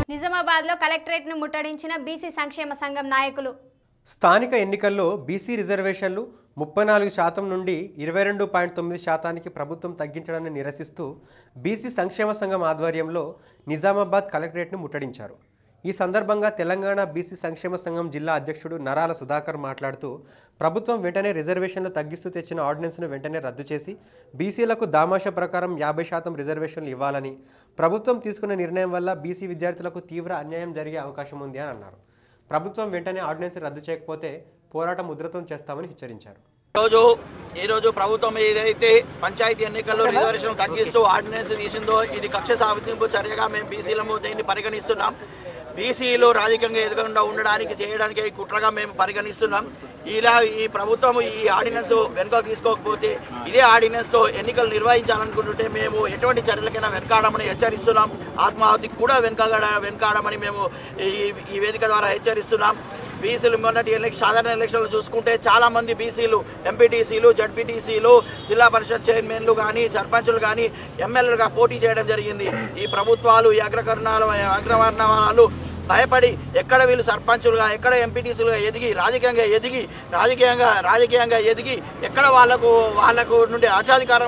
నిజామాబాద్లో కలెక్టరేట్ను ముట్టడించిన బీసీ సంక్షేమ సంఘం నాయకులు స్థానిక ఎన్నికల్లో బీసీ రిజర్వేషన్లు ముప్పై నాలుగు శాతం నుండి ఇరవై రెండు పాయింట్ తొమ్మిది శాతానికి ప్రభుత్వం తగ్గించడాన్ని నిరసిస్తూ బీసీ సంక్షేమ సంఘం ఆధ్వర్యంలో నిజామాబాద్ కలెక్టరేట్ను ముట్టడించారు ఈ సందర్భంగా తెలంగాణ బీసీ సంక్షేమ సంఘం జిల్లా అధ్యక్షుడు నరాల సుధాకర్ మాట్లాడుతూ ప్రభుత్వం వెంటనే రిజర్వేషన్లు తగ్గిస్తూ తెచ్చిన ఆర్డినెన్స్ను వెంటనే రద్దు చేసి బీసీలకు దామాష ప్రకారం యాభై శాతం రిజర్వేషన్లు ఇవ్వాలని ప్రభుత్వం తీసుకున్న నిర్ణయం వల్ల బీసీ విద్యార్థులకు తీవ్ర అన్యాయం జరిగే అవకాశం ఉంది అని అన్నారు ప్రభుత్వం వెంటనే ఆర్డినెన్స్ రద్దు చేయకపోతే పోరాటం ఉధృతం చేస్తామని హెచ్చరించారు రోజు ఈ రోజు ప్రభుత్వం ఏదైతే పంచాయతీ ఎన్నికల్లో రిజర్వేషన్ తగ్గిస్తూ ఆర్డినెన్స్ తీసిందో ఇది కక్ష సాధింపు చర్యగా మేము బీసీలము దీన్ని పరిగణిస్తున్నాం బీసీలు రాజకీయంగా ఎదగకుండా ఉండడానికి చేయడానికి ఈ కుట్రగా మేము పరిగణిస్తున్నాం ఇలా ఈ ప్రభుత్వం ఈ ఆర్డినెన్స్ వెనుక తీసుకోకపోతే ఇదే ఆర్డినెన్స్ తో ఎన్నికలు నిర్వహించాలనుకుంటుంటే మేము ఎటువంటి చర్యలకైనా వెనకాడమని హెచ్చరిస్తున్నాం ఆత్మాహుతికి కూడా వెనక వెనకాడమని మేము ఈ ఈ వేదిక ద్వారా హెచ్చరిస్తున్నాం బీసీలు మొన్నటి ఎలక్షన్ సాధారణ ఎలక్షన్లు చూసుకుంటే చాలా మంది బీసీలు ఎంపీటీసీలు జడ్పీటీసీలు జిల్లా పరిషత్ చైర్మన్లు కానీ సర్పంచులు కానీ ఎమ్మెల్యేలుగా పోటీ చేయడం జరిగింది ఈ ప్రభుత్వాలు ఈ అగ్రకరణాలు అగ్రవర్ణాలు భయపడి ఎక్కడ వీళ్ళు సర్పంచులుగా ఎక్కడ ఎంపీటీసీలుగా ఎదిగి రాజకీయంగా ఎదిగి రాజకీయంగా రాజకీయంగా ఎదిగి ఎక్కడ వాళ్ళకు వాళ్ళకు నుండి రాజ్యాధికారం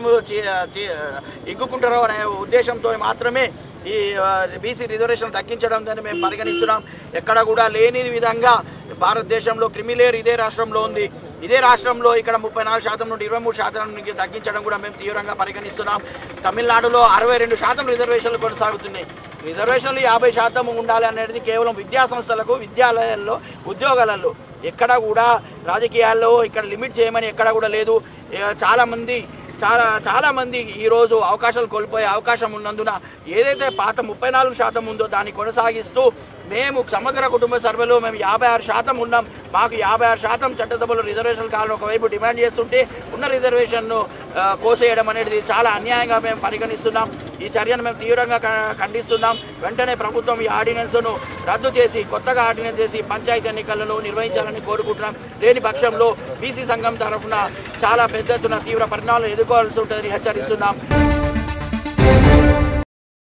ఇగ్గుకుంటారో అనే ఉద్దేశంతో మాత్రమే ఈ బీసీ రిజర్వేషన్ తగ్గించడం దాన్ని మేము పరిగణిస్తున్నాం ఎక్కడ కూడా లేని విధంగా భారతదేశంలో క్రిమిలేర్ ఇదే రాష్ట్రంలో ఉంది ఇదే రాష్ట్రంలో ఇక్కడ ముప్పై నాలుగు శాతం నుండి ఇరవై మూడు శాతానికి తగ్గించడం కూడా మేము తీవ్రంగా పరిగణిస్తున్నాం తమిళనాడులో అరవై రెండు శాతం రిజర్వేషన్లు కొనసాగుతున్నాయి రిజర్వేషన్లు యాభై శాతం ఉండాలి అనేది కేవలం విద్యా సంస్థలకు విద్యాలయాల్లో ఉద్యోగాలలో ఎక్కడ కూడా రాజకీయాల్లో ఇక్కడ లిమిట్ చేయమని ఎక్కడ కూడా లేదు ఏ- చాలా మంది చాలా చాలా మంది ఈరోజు అవకాశాలు కోల్పోయే అవకాశం ఉన్నందున ఏదైతే పాత ముప్పై నాలుగు శాతం ఉందో దాన్ని కొనసాగిస్తూ మేము సమగ్ర కుటుంబ సర్వేలో మేము యాభై ఆరు శాతం ఉన్నాం మాకు యాభై ఆరు శాతం చట్టసభలో రిజర్వేషన్ కావాలని ఒకవైపు డిమాండ్ చేస్తుంటే ఉన్న రిజర్వేషన్ను ఆ, కోసేయడం అనేది చాలా అన్యాయంగా మేము పరిగణిస్తున్నాం ఈ చర్యను మేము తీవ్రంగా క- ఖండిస్తున్నాం వెంటనే ప్రభుత్వం ఈ ఆర్డినెన్స్ను రద్దు చేసి కొత్తగా ఆర్డినెన్స్ చేసి పంచాయతీ ఎన్నికలను నిర్వహించాలని కోరుకుంటున్నాం లేని పక్షంలో బీసీ సంఘం తరఫున చాలా పెద్ద ఎత్తున తీవ్ర పరిణామాలు ఎదుర్కోవాల్సి ఉంటుందని హెచ్చరిస్తున్నాం